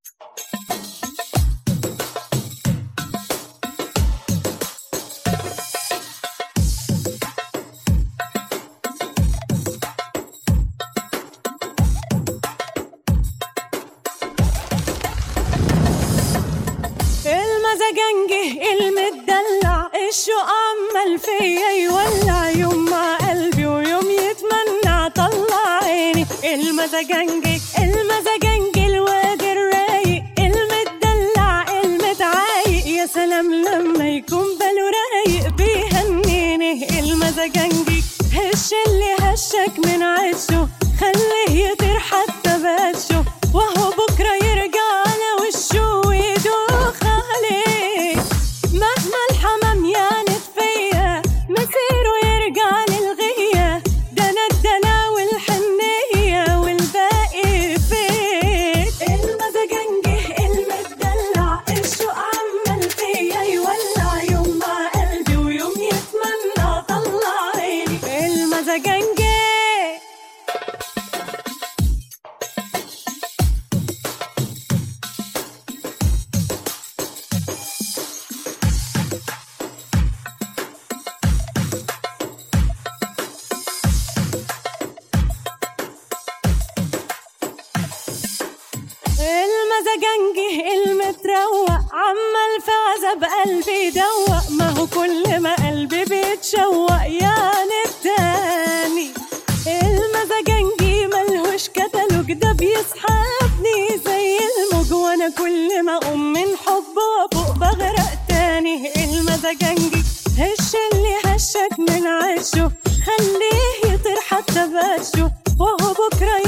المزاجنجي المدلع الشوق عمال فيا يولع يوم مع قلبي ويوم يتمنى طلع عيني المزاجنجي المزاجنجي الواد الرايق المدلع المتعايق يا سلام لما يكون باله رايق بيهنيني المزاجنجي هش اللي هشك من عشه خليه يطير حتى بشه وهو بكره يرجع على وشه ويدوخ عليه مهما الحمام يعند فيا مسيره يرجع للغية ده انا الدلع والحنية والباقي فيك المزاجنجي المدلع الشوق عمال فيا يولع يوم مع قلبي ويوم يتمنى طلع عيني المزاجنجي المزاجنجي المتروق عمال في عذاب قلبي دوق ما هو كل ما قلبي بيتشوق يعني التاني المزاجنجي ملهوش كتالوج ده بيسحبني زي الموج وانا كل ما اقوم من حبه وافوق بغرق تاني المزاجنجي هش اللي هشك من عشه خليه يطير حتى بشه وهو بكره